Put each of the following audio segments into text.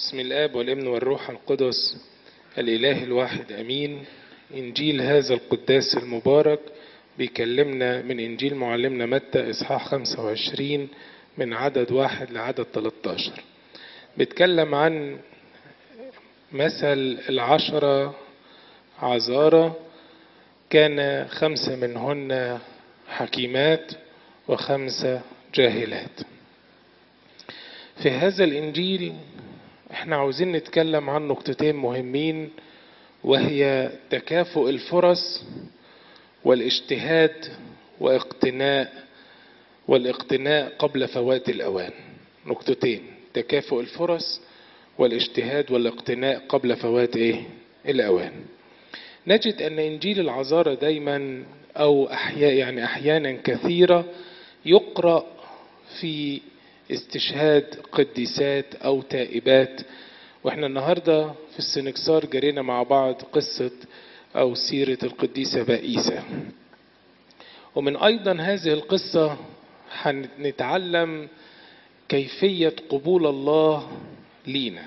بسم الآب والابن والروح القدس الإله الواحد أمين إنجيل هذا القداس المبارك بيكلمنا من إنجيل معلمنا متى إصحاح 25 من عدد واحد لعدد 13 بيتكلم عن مثل العشرة عذارة كان خمسة منهن حكيمات وخمسة جاهلات في هذا الإنجيل احنا عاوزين نتكلم عن نقطتين مهمين وهي تكافؤ الفرص والاجتهاد واقتناء والاقتناء قبل فوات الأوان نقطتين تكافؤ الفرص والاجتهاد والاقتناء قبل فوات ايه الأوان نجد أن إنجيل العذارى دايما أو أحياء يعني أحيانا كثيرة يقرأ في استشهاد قديسات أو تائبات واحنا النهاردة في السنكسار جرينا مع بعض قصة أو سيرة القديسة بائسة ومن أيضا هذه القصة هنتعلم كيفية قبول الله لينا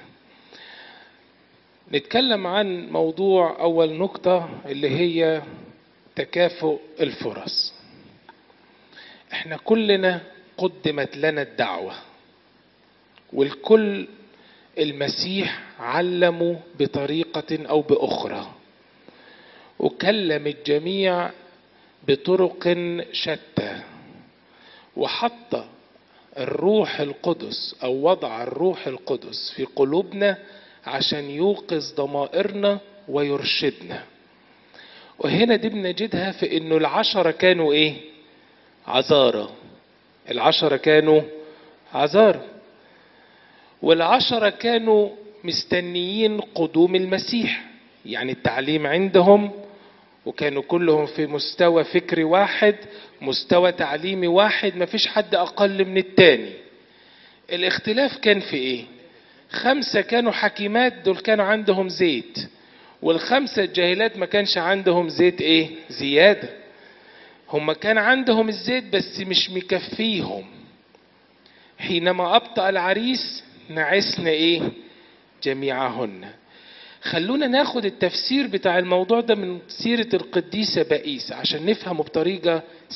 نتكلم عن موضوع أول نقطة اللي هي تكافؤ الفرص احنا كلنا قدمت لنا الدعوة والكل المسيح علمه بطريقة أو بأخرى وكلم الجميع بطرق شتى وحط الروح القدس أو وضع الروح القدس في قلوبنا عشان يوقظ ضمائرنا ويرشدنا وهنا دي بنجدها في انه العشرة كانوا ايه عذارى العشرة كانوا عذارى والعشرة كانوا مستنيين قدوم المسيح يعني التعليم عندهم وكانوا كلهم في مستوى فكري واحد مستوى تعليمي واحد مفيش حد أقل من التاني الاختلاف كان في ايه خمسة كانوا حكيمات دول كانوا عندهم زيت والخمسة الجاهلات ما كانش عندهم زيت ايه زيادة هم كان عندهم الزيت بس مش مكفيهم حينما أبطأ العريس نعسنا ايه جميعهن خلونا ناخد التفسير بتاع الموضوع ده من سيرة القديسة بائسة عشان نفهمه بطريقة